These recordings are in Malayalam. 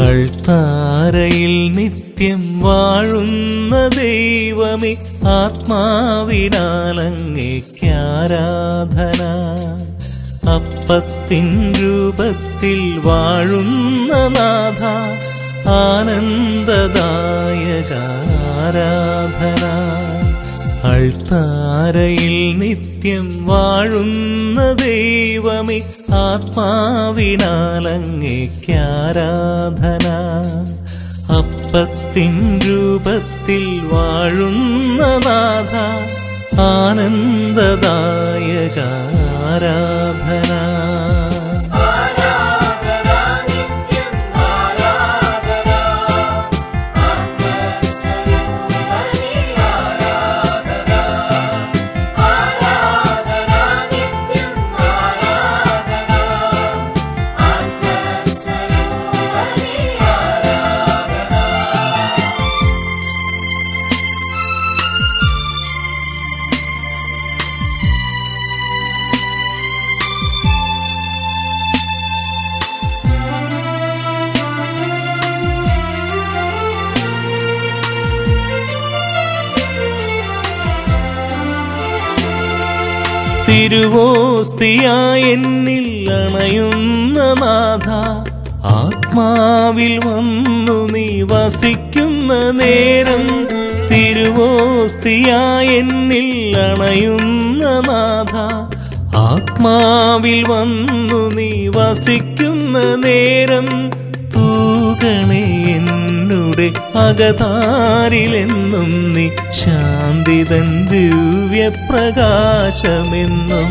അൾത്താരയിൽ നിത്യം വാഴുന്ന ദൈവമേ ആത്മാവിനാലങ്ങേക്കാരാധന അപ്പത്തിൻ രൂപത്തിൽ വാഴുന്ന നാഥ ആനന്ദദായകാരാധന അൾത്താരയിൽ നിത്യം വാഴുന്ന ദൈവമേ ആത്മാവിനാലങ്ങേക്കാരാധന അപ്പത്തിൻ രൂപത്തിൽ വാഴുന്ന നാഥ ആനന്ദദായകാരാധന തിരുവോസ്തിയായ എന്നിൽ അണയുന്ന നാഥ ആത്മാവിൽ വന്നു നീ വസിക്കുന്ന നേരം തിരുവോസ്തിയായ എന്നിൽ അണയുന്ന നാഥ ആത്മാവിൽ വന്നു നീ വസിക്കുന്ന നേരം തൂകണേ എന്നുടെ അകതാരിലെന്നും നീ ശാന്തിതൻ ദിവ്യപ്രകാശമെന്നും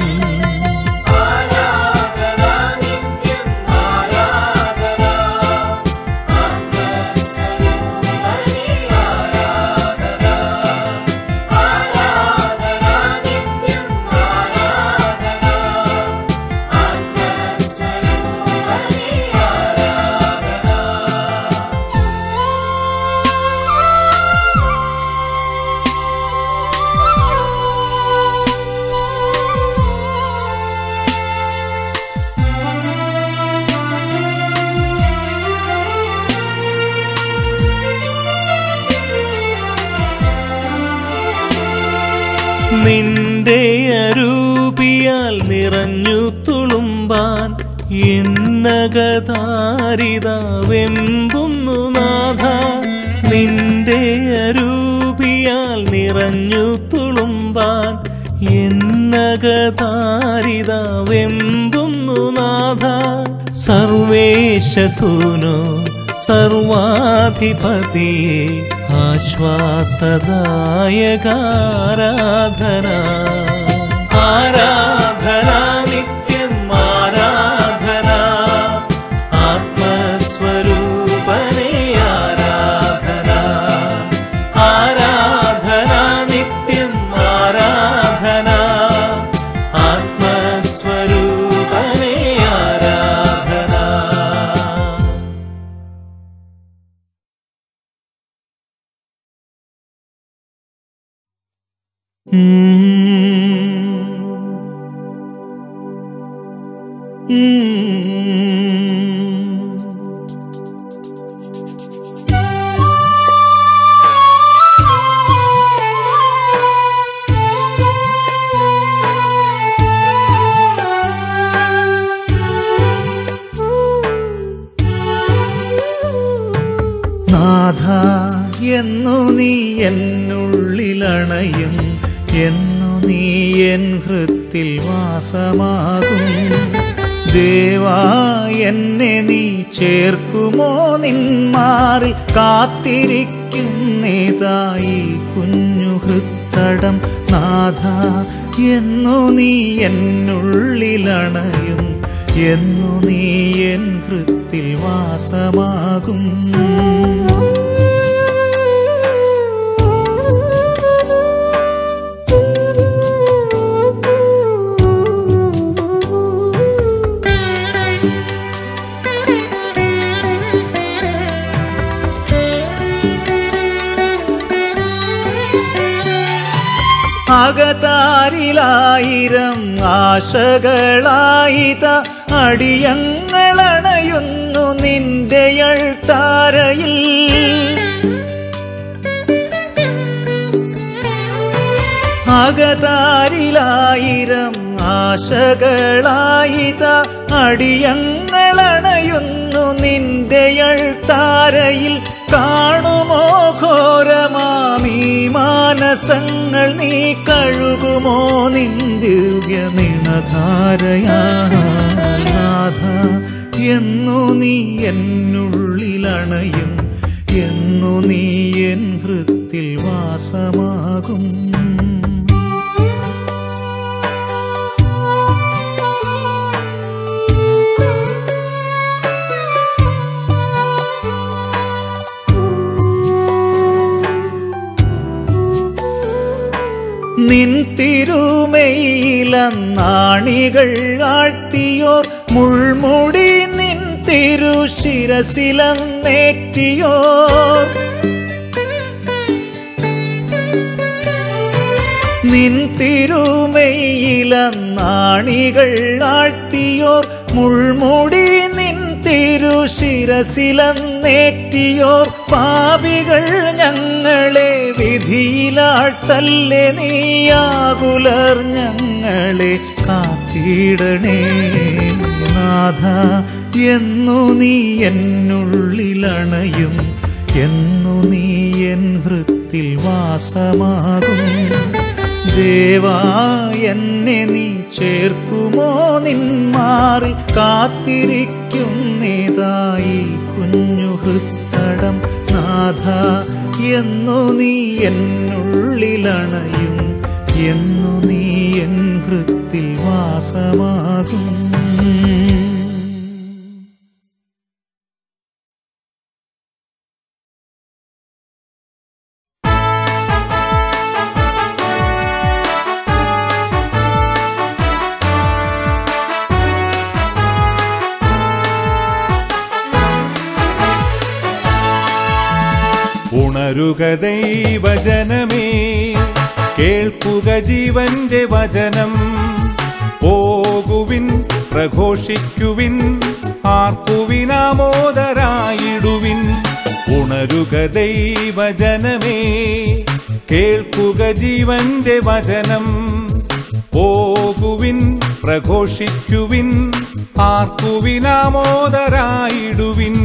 നിന്റെ അരൂപിയാൽ നിറഞ്ഞു തുളുമ്പാൻ എണ്ണകതാരിത വെമ്പുന്നു നാഥ നിന്റെ അരൂപിയാൽ നിറഞ്ഞു തുളുമ്പാൻ എണ്ണകതാരിത വെമ്പുന്നു നാഥ സർവേശസൂനോ സർവാധിപതിയെ ആശ്വാസദായകാരാധന ആരാധന നിത്യം ആരാധന ആത്മസ്വരൂപനെ ആരാധന ആരാധന നിത്യം ആരാധന ആത്മസ്വരൂപനെ ആരാധന നാഥ എന്നു നീ എന്നുള്ളിലണയും എന്നു നീ എൻ ഹൃത്തിൽ വാസമാകും ദേവാ എന്നെ നീ ചേർക്കുമോ നിന്മാറിൽ കാത്തിരിക്കുന്നേതായി കുഞ്ഞു ഹൃത്തടം നാഥ എന്നു നീ എന്നുള്ളിലണയും എന്നു നീ എൻ ഹൃത്തിൽ വാസമാകും അകതാരിലായിരം ആശകളായിത അടിയങ്ങളണയുന്നു നിന്റെ അൾത്താരയിൽ അകതാരിലായിരം ആശകളായിത അടിയങ്ങളണയുന്നു നിന്റെ അൾത്താരയിൽ കാണുമോ ഘോരമാമീ മാനസങ്ങൾ നീ കഴുകുമോ നിന്ദിവ്യ നിണധാരയാഥ എന്നു നീ എന്നുള്ളിലണയും എന്നു നീ എൻ ഹൃത്തിൽ വാസമാകും നിൻ തിരുമയിലന്നാണികൾ ആഴ്ത്തിയോർ മുൾമുടി നിൻ തിരുശിരസിലെന്നേറ്റിയോർ നിൻ തിരുമയിലന്നാണികൾ ആഴ്ത്തിയോർ മുൾമുടി നിൻ തിരുശിരസിലെന്നേറ്റിയോർ പാപികൾ ഞങ്ങളെ വിധിയിലാഴ്ത്തല്ലേ നീയാകുലർ ഞങ്ങളെ കാത്തിടണേ നാഥ എന്നു നീ എന്നുള്ളിലണയും എന്നു നീ എൻ ഹൃത്തിൽ വാസമാകും ദേവാ എന്നെ നീ ചേർക്കുമോ നിന്മാറിൽ കാത്തിരിക്കുന്നേതായി കുഞ്ഞു ഹൃത്തടം നാഥ എന്നു നീ എന്നുള്ളിലണയും എന്നു നീ എൻ ഹൃത്തിൽ വാസമാകും ഉണരുക ദൈവജനമേ കേൾക്കുക ജീവന്റെ വചനം പോകുവിൻ പ്രഘോഷിക്കുവിൻ ആർക്കുവിനാമോദരായിടുവിൻ ഉണരുക ദൈവജനമേ കേൾക്കുക ജീവന്റെ വചനം പോകുവിൻ പ്രഘോഷിക്കുവിൻ ആർക്കുവിനാമോദരായിടുവിൻ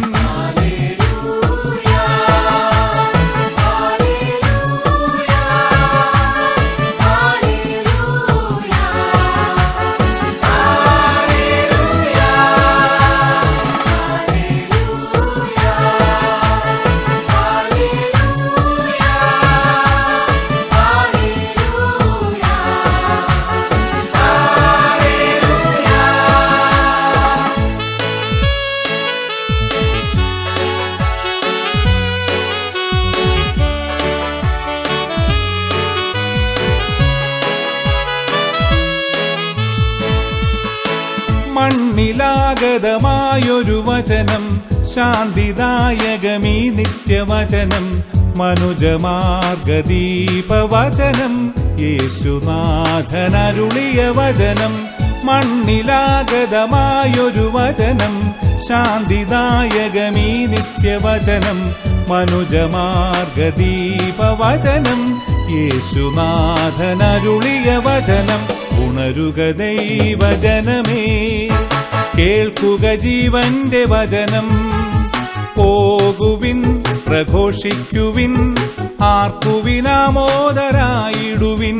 മണ്ണിലാഗതമായൊരു വചനം ശാന്തിദായകമീ നിത്യവചനം മനുജമാർഗദീപവചനം യേശുനാഥനരുളിയ വചനം മണ്ണിലാഗതമായൊരു വചനം ശാന്തിദായകമീ നിത്യവചനം മനുജമാർഗദീപവചനം യേശുനാഥനരുളിയ വചനം ഉണരുക ദൈവജനമേ കേൾക്കുക ജീവന്റെ വചനം പോകുവിൻ പ്രഘോഷിക്കുവിൻ ആർക്കുവിനാമോദരായിടുവിൻ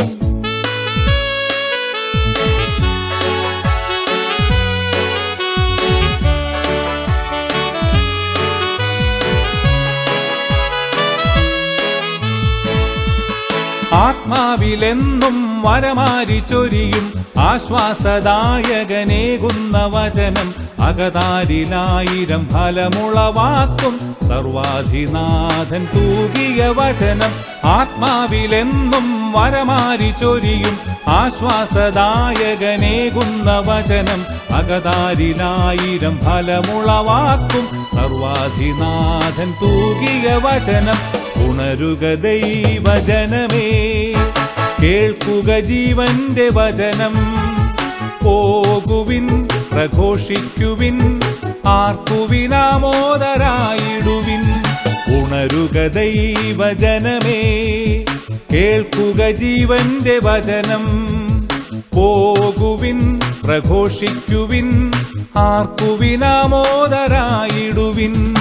ആത്മാവിലെന്നും വരമാരി ചൊരിയും ആശ്വാസദായകനേകുന്ന വചനം അകതാരിലായിരം ഫലമുളവാക്കും സർവാധിനാഥൻ തൂകിയ വചനം ആത്മാവിലെന്നും വരമാരി ചൊരിയും ആശ്വാസദായകനേകുന്ന വചനം അകതാരിലായിരം ഫലമുളവാക്കും സർവാധിനാഥൻ തൂകിയ വചനം ഉണരുക ദൈവജനമേ കേൾക്കുക ജീവന്റെ വചനം പോകുവിൻ പ്രഘോഷിക്കുവിൻ ആർക്കുവിനാമോദരായിടുവിൻ ഉണരുക ദൈവജനമേ കേൾക്കുക ജീവന്റെ വചനം പോകുവിൻ പ്രഘോഷിക്കുവിൻ ആർക്കുവിനാമോദരായിടുവിൻ